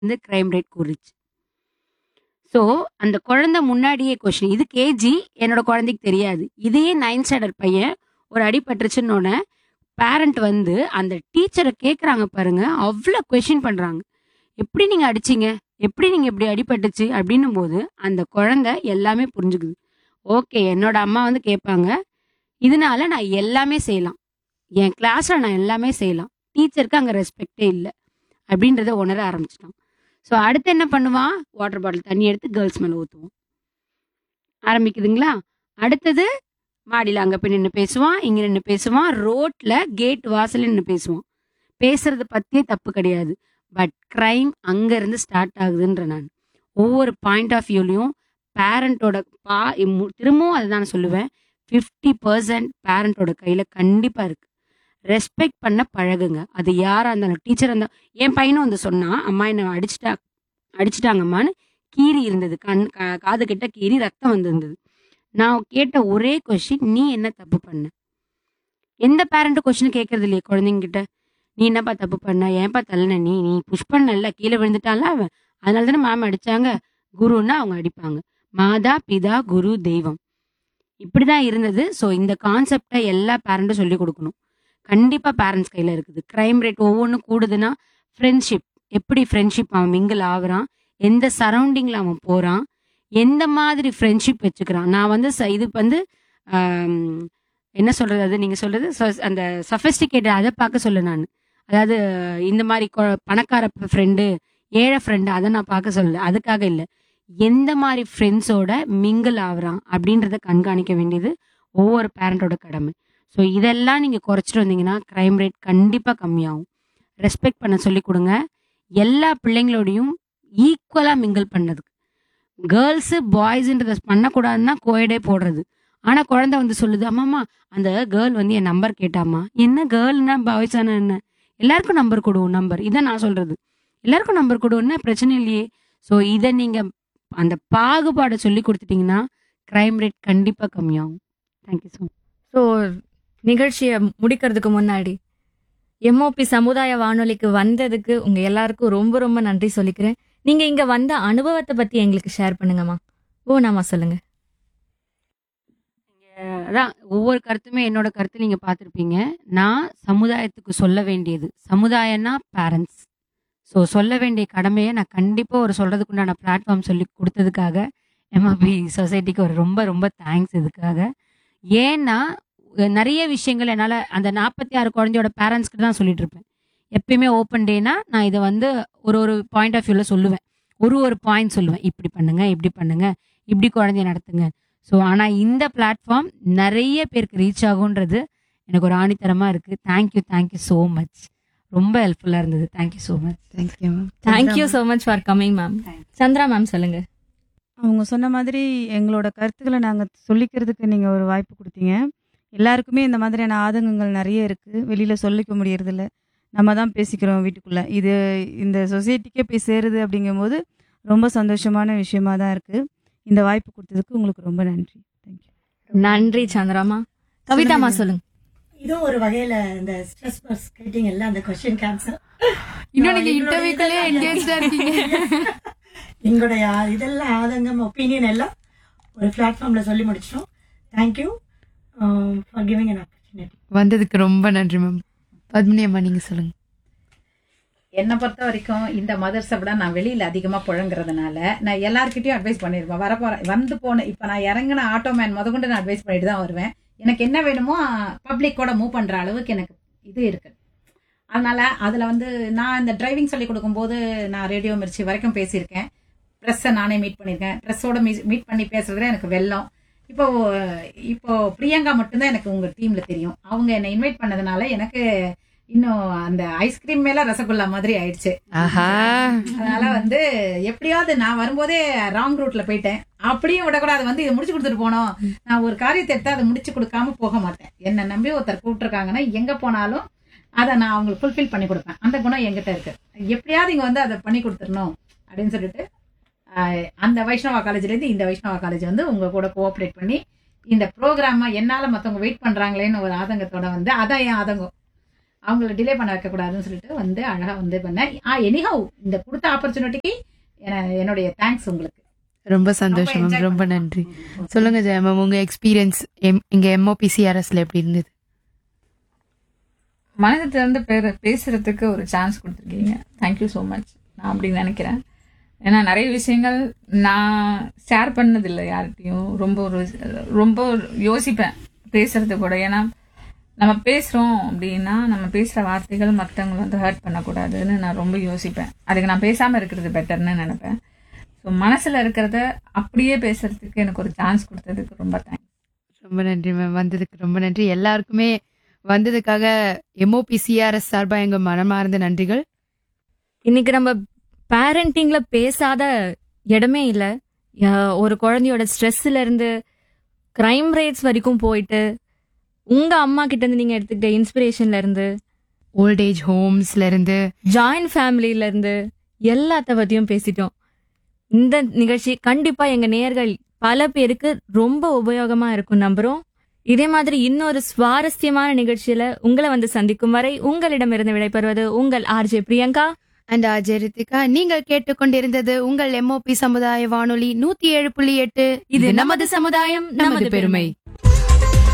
வந்து crime rate கூறுச்சு so அந்த குழந்தை முன்னாடியே கொஷின் இது கேஜி என்னோட குழந்தைக்கு தெரியாது இதே நைன்த் ஸ்டாண்டர்ட் பையன் ஒரு அடி பட்டுருச்சுன்னொன்னே பேரண்ட் வந்து அந்த டீச்சரை கேட்குறாங்க பாருங்க அவ்வளோ கொஷின் பண்ணுறாங்க எப்படி நீங்கள் அடிச்சீங்க எப்படி நீங்கள் இப்படி அடிபட்டுச்சு அப்படின்னும் போது அந்த குழந்தை எல்லாமே புரிஞ்சுக்குது ஓகே என்னோட அம்மா வந்து கேட்பாங்க இதனால நான் எல்லாமே செய்யலாம் என் கிளாஸில் நான் எல்லாமே செய்யலாம் டீச்சருக்கு அங்கே ரெஸ்பெக்டே இல்லை அப்படின்றத உணர ஆரம்பிச்சிட்டான் ஸோ அடுத்து என்ன பண்ணுவான் வாட்டர் பாட்டில் தண்ணி எடுத்து கேர்ள்ஸ் மேலே ஊற்றுவோம் ஆரம்பிக்குதுங்களா அடுத்தது மாடியில் அங்கே போய் நின்று பேசுவான் இங்கே நின்று பேசுவான் ரோட்டில் கேட் வாசல்ல நின்று பேசுவான் பேசுறது பற்றியே தப்பு கிடையாது பட் க்ரைம் அங்கேருந்து ஸ்டார்ட் ஆகுதுன்ற நான் ஒவ்வொரு பாயிண்ட் ஆஃப் வியூலையும் பேரண்ட்டோட பா மு- திரும்பவும் அதுதான் நான் சொல்லுவேன் ஃபிஃப்டி பர்சன்ட் பேரண்ட்டோட கையில் கண்டிப்பாக இருக்குது ரெஸ்பெக்ட் பண்ண பழகுங்க அது யாராக இருந்தாலும் டீச்சர் இருந்தால் என் பையனும் வந்து சொன்னான் அம்மா என்னை அடிச்சிட்டா அடிச்சிட்டாங்கம்மான்னு கீறி இருந்தது கண் கா- காது கிட்ட கீறி ரத்தம் வந்திருந்தது நான் கேட்ட ஒரே கொஷின் நீ என்ன தப்பு பண்ண எந்த பேரண்ட்டும் கொஷின் கேட்கறது இல்லையே குழந்தைங்க கிட்ட நீ என்னப்பா தப்பு பண்ண ஏன்பா தள்ளன நீ நீ புஷ் பண்ணல கீழே விழுந்துட்டான்ல அவன் அதனால தானே மேம் அடிச்சாங்க குருன்னா அவங்க அடிப்பாங்க மாதா பிதா குரு தெய்வம் இப்படிதான் இருந்தது ஸோ இந்த கான்செப்டை எல்லா பேரண்ட்டும் சொல்லி கொடுக்கணும் கண்டிப்பாக பேரண்ட்ஸ் கையில் இருக்குது க்ரைம் ரேட் ஒவ்வொன்றும் கூடுதுன்னா ஃப்ரெண்ட்ஷிப் எப்படி ஃப்ரெண்ட்ஷிப் அவன் மிங்கிள் ஆகுறான் எந்த சரௌண்டிங்கில் அவன் போகிறான் எந்த மாதிரி ஃப்ரெண்ட்ஷிப் வச்சுக்கிறான் நான் வந்து ச- இது வந்து ஆம், என்ன சொல்கிறது அது நீங்கள் சொல்கிறது அந்த சஃபஸ்டிகேட்டட் அதை பார்க்க சொல்ல நான் அதாவது இந்த மாதிரி கொ- பணக்கார ஃப்ரெண்டு ஏழை ஃப்ரெண்டு அதை நான் பார்க்க சொல்லல அதுக்காக இல்லை எந்த மாதிரி ஃப்ரெண்ட்ஸோட மிங்கிள் ஆகுறான் அப்படின்றத கண்காணிக்க வேண்டியது ஒவ்வொரு பேரண்ட்டோட கடமை ஸோ இதெல்லாம் நீங்கள் குறைச்சிட்டு வந்தீங்கன்னா க்ரைம் ரேட் கண்டிப்பாக கம்மியாகும் ரெஸ்பெக்ட் பண்ண சொல்லி கொடுங்க எல்லா பிள்ளைங்களோடையும் ஈக்குவலாக மிங்கிள் பண்ணதுக்கு கேர்ள்ஸு பாய்ஸுன்றத பண்ணக்கூடாதுன்னா கோயடே போடுறது ஆனால் குழந்தை வந்து சொல்லுது அம்மாம்மா அந்த கேர்ள் வந்து என் நம்பர் கேட்டாம்மா என்ன கேர்ள்னா பாய்ஸானா என்ன எல்லாருக்கும் நம்பர் கொடுவோம் நம்பர் இதை நான் சொல்கிறது எல்லாருக்கும் நம்பர் கொடுவோம்னா பிரச்சனை இல்லையே ஸோ இதை நீங்கள் அந்த பாகுபாடை சொல்லி கொடுத்துட்டீங்கன்னா க்ரைம் ரேட் கண்டிப்பாக கம்மியாகும் தேங்க்யூ ஸோ ஸோ நிகழ்ச்சியை முடிக்கிறதுக்கு முன்னாடி எம்ஓபி சமுதாய வானொலிக்கு வந்ததுக்கு உங்க எல்லாருக்கும் ரொம்ப ரொம்ப நன்றி சொல்லிக்கிறேன் நீங்க இங்க வந்த அனுபவத்தை பத்தி எங்களுக்கு ஷேர் பண்ணுங்கம்மா ஓ நாமா சொல்லுங்க அதான் ஒவ்வொரு கருத்துமே என்னோட கருத்து நீங்கள் பார்த்துருப்பீங்க நான் சமுதாயத்துக்கு சொல்ல வேண்டியது சமுதாயம்னா பேரண்ட்ஸ் ஸோ சொல்ல வேண்டிய கடமையை நான் கண்டிப்பாக ஒரு சொல்கிறதுக்குண்டான பிளாட்ஃபார்ம் சொல்லி கொடுத்ததுக்காக எம்ஆபி சொசைட்டிக்கு ஒரு ரொம்ப ரொம்ப தேங்க்ஸ் இதுக்காக ஏன்னா அஹ் நிறைய விஷயங்கள் என்னால் அந்த நாற்பத்தி ஆறு குழந்தையோட பேரண்ட்ஸ்க்கு தான் சொல்லிட்டு இருப்பேன் எப்பயுமே ஓப்பன் டேனா நான் இதை வந்து ஒரு ஒரு பாயிண்ட் ஆஃப் வியூவில் சொல்லுவேன் ஒரு ஒரு பாயிண்ட் சொல்லுவேன் இப்படி பண்ணுங்க இப்படி பண்ணுங்க இப்படி குழந்தைய நடத்துங்க ஸோ ஆனால் இந்த பிளாட்ஃபார்ம் நிறைய பேருக்கு ரீச் ஆகுன்றது எனக்கு ஒரு ஆணித்தரமாக இருக்குது தேங்க்யூ தேங்க்யூ ஸோ மச் ரொம்ப ஹெல்ப்ஃபுல்லாக இருந்தது thank you so much thank you ma'am thank you so much for coming ma'am Chandra ma'am சொல்லுங்க அவங்க சொன்ன மாதிரி எங்களோட கருத்துக்களை நாங்கள் சொல்லிக்கிறதுக்கு நீங்கள் ஒரு வாய்ப்பு கொடுத்தீங்க எல்லாருக்குமே இந்த மாதிரியான ஆதங்கங்கள் நிறைய இருக்குது வெளியில் சொல்லிக்க முடியறதில்ல நம்ம தான் பேசிக்கிறோம் வீட்டுக்குள்ளே இது இந்த சொசைட்டிக்கே போய் சேருது அப்படிங்கும்போது ரொம்ப சந்தோஷமான விஷயமா தான் இருக்குது இந்த வாய்ப்பு கொடுத்ததுக்கு உங்களுக்கு ரொம்ப நன்றி தேங்க்யூ நன்றி சந்திராமா கவிதாமா சொல்லுங்க இதுவும் ஒரு வகையில இந்த ஸ்ட்ரெஸ் பஸ் கேட்டீங்கல்ல அந்த கொஸ்டின் கேன்சர் இன்னும் நீங்க இன்டர்வியூக்குள்ளே என்கேஜா இருக்கீங்க எங்களுடைய இதெல்லாம் ஆதங்கம் ஒப்பீனியன் எல்லாம் ஒரு பிளாட்ஃபார்ம்ல சொல்லி முடிச்சிட்டோம் thank you for giving an opportunity வந்ததுக்கு ரொம்ப நன்றி மேம் பத்மினி அம்மா நீங்க சொல்லுங்க என்னை பொறுத்த வரைக்கும் இந்த மதர்ஸை விட நான் வெளியில அதிகமா புழங்குறதுனால நான் எல்லார்கிட்டயும் அட்வைஸ் பண்ணிருப்பேன் வர போற வந்து போன இப்ப நான் இறங்கின ஆட்டோ மேன் முத கொண்டு நான் அட்வைஸ் பண்ணிட்டு தான் வருவேன் எனக்கு என்ன வேணுமோ பப்ளிக்கோட மூவ் பண்ற அளவுக்கு எனக்கு இது இருக்கு அதனால அதுல வந்து நான் இந்த டிரைவிங் சொல்லி கொடுக்கும்போது நான் ரேடியோ மிர்ச்சி வரைக்கும் பேசியிருக்கேன் ப்ரெஸ்ஸை நானே மீட் பண்ணியிருக்கேன் ப்ரெஸ்ஸோட மீட் பண்ணி பேசுறதுல எனக்கு வெள்ளம் இப்போ இப்போ பிரியங்கா மட்டும்தான் எனக்கு உங்க டீம்ல தெரியும் அவங்க என்னை இன்வைட் பண்ணதுனால எனக்கு இன்னும் அந்த ஐஸ்கிரீம் மேல ரசகுல்லா மாதிரி ஆயிடுச்சு ஆஹா அதனால வந்து எப்படியாவது நான் வரும்போதே ராங் ரூட்ல போயிட்டேன் அப்படியும் விடக்கூடாது வந்து இதை முடிச்சு கொடுத்துட்டு போனோம் நான் ஒரு காரியத்தை எடுத்து அதை முடிச்சு கொடுக்காம போக மாட்டேன் என்னை நம்பி ஒருத்தர் கூப்பிட்டுருக்காங்கன்னா எங்க போனாலும் அதை நான் அவங்களுக்கு ஃபுல்ஃபில் பண்ணி கொடுப்பேன் அந்த குணம் என்கிட்ட இருக்கு எப்படியாவது இங்க வந்து அதை பண்ணி கொடுத்துடணும் அப்படின்னு சொல்லிட்டு ஆஹ், அந்த வைஷ்ணவா காலேஜ்ல இருந்து இந்த வைஷ்ணவா காலேஜ் வந்து உங்க கூட கோஆப்ரேட் பண்ணி இந்த ப்ரோக்ராம என்னால மத்தவங்க வெயிட் பண்றாங்களேன்னு ஒரு ஆதங்கத்தோட வந்து அதான் என் ஆதங்கம் அவங்கள டிலே பண்ண வைக்க கூடாதுன்னு சொல்லிட்டு வந்து அழகா வந்து பண்ணேன் ஆ எனிஹவ் இந்த கொடுத்த ஆப்பர்ச்சுனிட்டிக்கு என்னுடைய தேங்க்ஸ் உங்களுக்கு ரொம்ப சந்தோஷம் ரொம்ப மேம் enjoy ரொம்ப பண்ணேன். நன்றி சொல்லுங்க ஜெயா மேம் உங்க எக்ஸ்பீரியன்ஸ் இங்க எம்ஓபி சிஆர்எஸ்ல எப்படி இருந்தது மனதை திறந்து பேர பேசுறதுக்கு ஒரு சான்ஸ் கொடுத்துருக்கீங்க தேங்க்யூ ஸோ மச் நான் அப்படி நினைக்கிறேன் ஏன்னா நிறைய விஷயங்கள் நான் ஷேர் பண்ணதில்லை யார்கிட்டயும் ரொம்ப ஒரு ரொம்ப யோசிப்பேன் பேசுறது கூட ஏன்னா நம்ம பேசுகிறோம் அப்படின்னா நம்ம பேசுகிற வார்த்தைகள் மற்றவங்களை வந்து ஹர்ட் பண்ணக்கூடாதுன்னு நான் ரொம்ப யோசிப்பேன் அதுக்கு நான் பேசாமல் இருக்கிறது பெட்டர்னு நினைப்பேன் ஸோ மனசில் இருக்கிறத அப்படியே பேசுறதுக்கு எனக்கு ஒரு சான்ஸ் கொடுத்ததுக்கு ரொம்ப தேங்க்ஸ் ரொம்ப நன்றி மேம் வந்ததுக்கு ரொம்ப நன்றி எல்லாருக்குமே வந்ததுக்காக எம்ஓபி சிஆர்எஸ் சார்பா எங்க மனமார்ந்த நன்றிகள் இன்னைக்கு நம்ம பேரண்டிங்ல பேசாத இடமே இல்லை ஒரு குழந்தையோட ஸ்ட்ரெஸ்ல இருந்து கிரைம் ரேட்ஸ் வரைக்கும் போயிட்டு உங்க அம்மா கிட்ட இருந்து நீங்க எடுத்துக்கிட்ட இன்ஸ்பிரேஷன்ல இருந்து ஓல்ட் ஏஜ் ஹோம்ஸ்ல இருந்து ஜாயின்ட் ஃபேமிலியில இருந்து எல்லாத்த பத்தியும் பேசிட்டோம் இந்த நிகழ்ச்சி கண்டிப்பா எங்க நேயர்கள் பல பேருக்கு ரொம்ப உபயோகமா இருக்கும் நம்புறோம் இதே மாதிரி இன்னொரு சுவாரஸ்யமான நிகழ்ச்சியில உங்களை வந்து சந்திக்கும் வரை உங்களிடமிருந்து விடைபெறுவது உங்கள் ஆர்ஜே பிரியங்கா அண்ட் அஜய் ரித்திகா நீங்கள் கேட்டுக்கொண்டிருந்தது உங்கள் எம்ஓபி சமுதாய வானொலி நூத்தி ஏழு புள்ளி எட்டு இது நமது சமுதாயம் நமது பெருமை